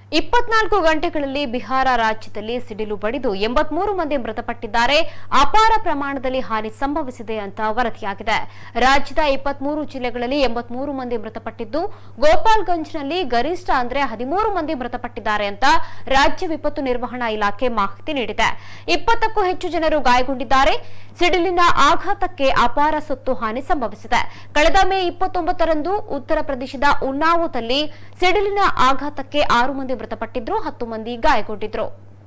ಇಪ್ಪತ್ನಾಲ್ಕು ಗಂಟೆಗಳಲ್ಲಿ ಬಿಹಾರ ರಾಜ್ಯದಲ್ಲಿ ಸಿಡಿಲು ಬಡಿದು ಎಂಬತ್ಮೂರು ಮಂದಿ ಮೃತಪಟ್ಟಿದ್ದಾರೆ ಅಪಾರ ಪ್ರಮಾಣದಲ್ಲಿ ಹಾನಿ ಸಂಭವಿಸಿದೆ ಅಂತ ವರದಿಯಾಗಿದೆ ರಾಜ್ಯದ ಇಪ್ಪತ್ಮೂರು ಜಿಲ್ಲೆಗಳಲ್ಲಿ ಎಂಬತ್ಮೂರು ಮಂದಿ ಮೃತಪಟ್ಟಿದ್ದು ಗೋಪಾಲ್ಗಂಜ್ನಲ್ಲಿ ಗರಿಷ್ಠ ಅಂದ್ರೆ ಹದಿಮೂರು ಮಂದಿ ಮೃತಪಟ್ಟಿದ್ದಾರೆ ಅಂತ ರಾಜ್ಯ ವಿಪತ್ತು ನಿರ್ವಹಣಾ ಇಲಾಖೆ ಮಾಹಿತಿ ನೀಡಿದೆ ಇಪ್ಪತ್ತಕ್ಕೂ ಹೆಚ್ಚು ಜನರು ಗಾಯಗೊಂಡಿದ್ದಾರೆ ಸಿಡಿಲಿನ ಆಘಾತಕ್ಕೆ ಅಪಾರ ಸೊತ್ತು ಹಾನಿ ಸಂಭವಿಸಿದೆ ಕಳೆದ ಮೇ ಇಪ್ಪತ್ತೊಂಬತ್ತರಂದು ಉತ್ತರ ಪ್ರದೇಶದ ಉನ್ನಾವೋದಲ್ಲಿ ಸಿಡಿಲಿನ ಆಘಾತಕ್ಕೆ ಆರು ಮಂದಿ ಮೃತಪಟ್ಟಿದ್ರು ಹತ್ತು ಮಂದಿ ಗಾಯಗೊಂಡಿದ್ರು